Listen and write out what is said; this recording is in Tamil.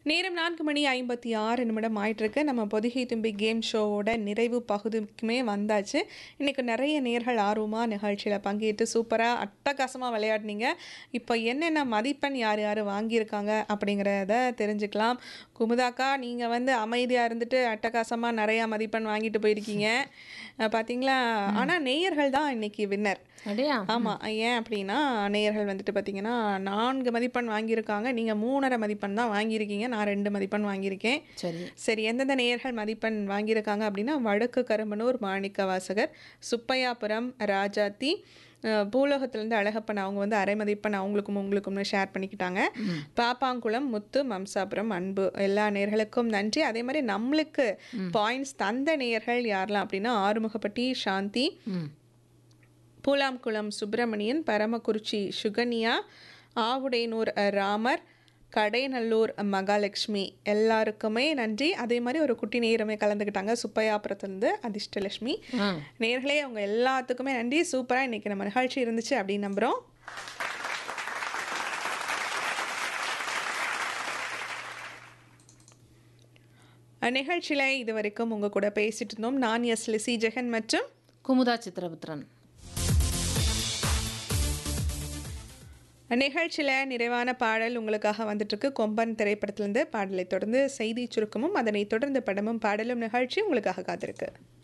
நேரம் நான்கு மணி ஐம்பத்தி ஆறு நிமிடம் ஆயிட்டிருக்கு நம்ம பொதிகை தும்பி கேம் ஷோவோட நிறைவு பகுதிக்குமே வந்தாச்சு இன்றைக்கி நிறைய நேர்கள் ஆர்வமாக நிகழ்ச்சியில் பங்கேற்று சூப்பராக அட்டகாசமாக விளையாடினீங்க இப்போ என்னென்ன மதிப்பெண் யார் யார் வாங்கியிருக்காங்க அப்படிங்கிறத தெரிஞ்சுக்கலாம் குமுதாக்கா நீங்கள் வந்து அமைதியாக இருந்துட்டு அட்டகாசமாக நிறையா மதிப்பெண் வாங்கிட்டு போயிருக்கீங்க அஹ் பார்த்தீங்களா ஆனால் நேயர்கள் தான் இன்னைக்கு வின்னர் அப்படியா ஆமாம் ஏன் அப்படின்னா நேயர்கள் வந்துட்டு பார்த்தீங்கன்னா நான்கு மதிப்பெண் வாங்கியிருக்காங்க நீங்கள் மூணரை மதிப்பெண் தான் வாங்கியிருக்கீங்க நான் ரெண்டு மதிப்பெண் வாங்கியிருக்கேன் சரி சரி எந்தெந்த நேயர்கள் மதிப்பெண் வாங்கியிருக்காங்க அப்படின்னா வடக்கு கரும்பனூர் மாணிக்க வாசகர் சுப்பையாபுரம் ராஜாத்தி அஹ், பூலோகத்திலேருந்து அழகப்பன் அவங்க வந்து அரை மதிப்பெண் அவங்களுக்கும் உங்களுக்கும்னு ஷேர் பண்ணிக்கிட்டாங்க பாப்பாங்குளம் முத்து மம்சாபுரம் அன்பு எல்லா நேர்களுக்கும் நன்றி அதே மாதிரி நம்மளுக்கு பாயிண்ட்ஸ் தந்த நேயர்கள் யாரெல்லாம் அப்படின்னா ஆறுமுகப்பட்டி சாந்தி ம் பூலாம்குளம் சுப்பிரமணியன் பரமக்குறிச்சி சுகன்யா ஆவுடையனூர் அஹ், ராமர் கடைநல்லூர் மகாலட்சுமி எல்லாருக்குமே நன்றி அதே மாதிரி ஒரு குட்டி நேரமே கலந்துக்கிட்டாங்க சுப்பையாபுரத்துலேருந்து அதிர்ஷ்டலட்சுமி ஆ நேர்களே அவங்க எல்லாத்துக்குமே நன்றி சூப்பராக இன்றைக்கி நம்ம நிகழ்ச்சி இருந்துச்சு அப்படின்னு நம்புகிறோம் நிகழ்ச்சியில் இது வரைக்கும் உங்கள் கூட பேசிட்டு இருந்தோம் நான் எஸ் லிசி ஜெகன் மற்றும் குமுதா சித்திரபுத்திரன் நிகழ்ச்சியில் நிறைவான பாடல் உங்களுக்காக வந்துட்டுருக்கு கொம்பன் திரைப்படத்திலிருந்து பாடலை தொடர்ந்து செய்தி சுருக்கமும் அதனைத் தொடர்ந்து படமும் பாடலும் நிகழ்ச்சி உங்களுக்காக காத்திருக்கு